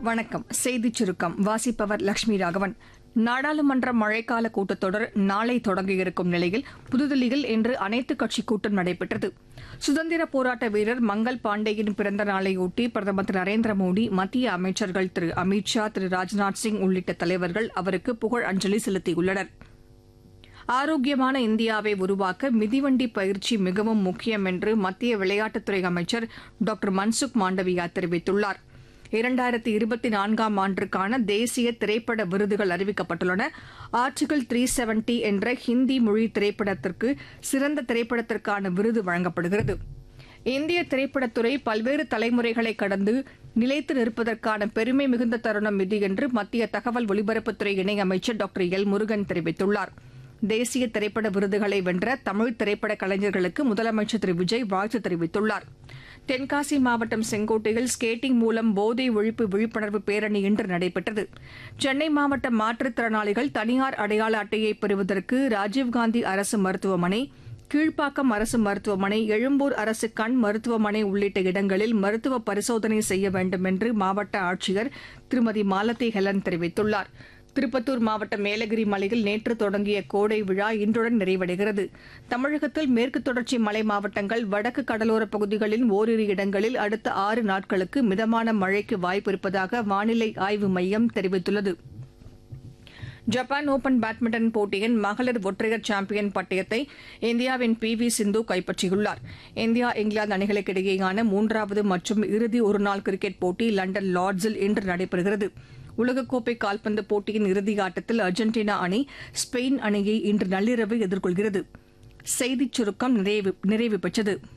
வணக்கம் செய்திச் சுருக்கம் வாசிப்பவர் லட்சுமி ராகவன் நாடாளுமன்ற மழைக்கால கூட்டத்தொடர் நாளை தொடங்கியிருக்கும் நிலையில் புதுதில்லியில் இன்று அனைத்துக் கட்சி கூட்டம் நடைபெற்றது சுதந்திர போராட்ட வீரர் மங்கள் பாண்டேயின் பிறந்த நாளையொட்டி பிரதமர் திரு நரேந்திர மோடி மத்திய அமைச்சர்கள் திரு அமித் ஷா திரு ராஜ்நாத் சிங் உள்ளிட்ட தலைவர்கள் அவருக்கு புகழ் அஞ்சலி செலுத்தியுள்ளனா் ஆரோக்கியமான இந்தியாவை உருவாக்க மிதிவண்டி பயிற்சி மிகவும் முக்கியம் என்று மத்திய விளையாட்டுத்துறை அமைச்சர் டாக்டர் மன்சுக் மாண்டவியா தெரிவித்துள்ளார் இரண்டாயிரத்தி இருபத்தி நான்காம் ஆண்டிற்கான தேசிய திரைப்பட விருதுகள் அறிவிக்கப்பட்டுள்ளன ஆர்டிகல் த்ரீ செவன்டி என்ற ஹிந்தி மொழி திரைப்படத்திற்கு சிறந்த திரைப்படத்திற்கான விருது வழங்கப்படுகிறது இந்திய திரைப்படத்துறை பல்வேறு தலைமுறைகளை கடந்து நிலைத்து நிற்பதற்கான பெருமை மிகுந்த தருணம் இது என்று மத்திய தகவல் ஒலிபரப்புத்துறை இணையமைச்சர் டாக்டர் எல் முருகன் தெரிவித்துள்ளார் தேசிய திரைப்பட விருதுகளை வென்ற தமிழ் திரைப்பட கலைஞர்களுக்கு முதலமைச்சர் திரு விஜய் வாழ்த்து தெரிவித்துள்ளார் தென்காசி மாவட்டம் செங்கோட்டையில் ஸ்கேட்டிங் மூலம் போதை ஒழிப்பு விழிப்புணர்வு பேரணி இன்று நடைபெற்றது சென்னை மாவட்ட மாற்றுத்திறனாளிகள் தனியார் அடையாள அட்டையை பெறுவதற்கு ராஜீவ்காந்தி அரசு மருத்துவமனை கீழ்ப்பாக்கம் அரசு மருத்துவமனை எழும்பூர் அரசு கண் மருத்துவமனை உள்ளிட்ட இடங்களில் மருத்துவ பரிசோதனை செய்ய வேண்டும் என்று மாவட்ட ஆட்சியர் திருமதி மாலதி ஹெலன் தெரிவித்துள்ளார் திருப்பத்தூர் மாவட்டம் மேலகிரி மலையில் நேற்று தொடங்கிய கோடை விழா இன்றுடன் நிறைவடைகிறது தமிழகத்தில் மேற்கு தொடர்ச்சி மலை மாவட்டங்கள் வடக்கு கடலோரப் பகுதிகளின் ஓரிரு இடங்களில் அடுத்த ஆறு நாட்களுக்கு மிதமான மழைக்கு வாய்ப்பு இருப்பதாக வானிலை ஆய்வு மையம் தெரிவித்துள்ளது ஜப்பான் ஓபன் பேட்மிண்டன் போட்டியின் மகளிர் ஒற்றையர் சாம்பியன் பட்டயத்தை இந்தியாவின் பி வி சிந்து கைப்பற்றியுள்ளார் இந்தியா இங்கிலாந்து அணிகளுக்கிடையேயான மூன்றாவது மற்றும் இறுதி ஒருநாள் கிரிக்கெட் போட்டி லண்டன் லார்ட்ஸில் இன்று நடைபெறுகிறது உலகக்கோப்பை கால்பந்து போட்டியின் இறுதி ஆட்டத்தில் அர்ஜென்டினா அணி ஸ்பெயின் அணியை இன்று நள்ளிரவு எதிர்கொள்கிறது செய்திச் சுருக்கம் நிறைவு நிறைவு பெற்றது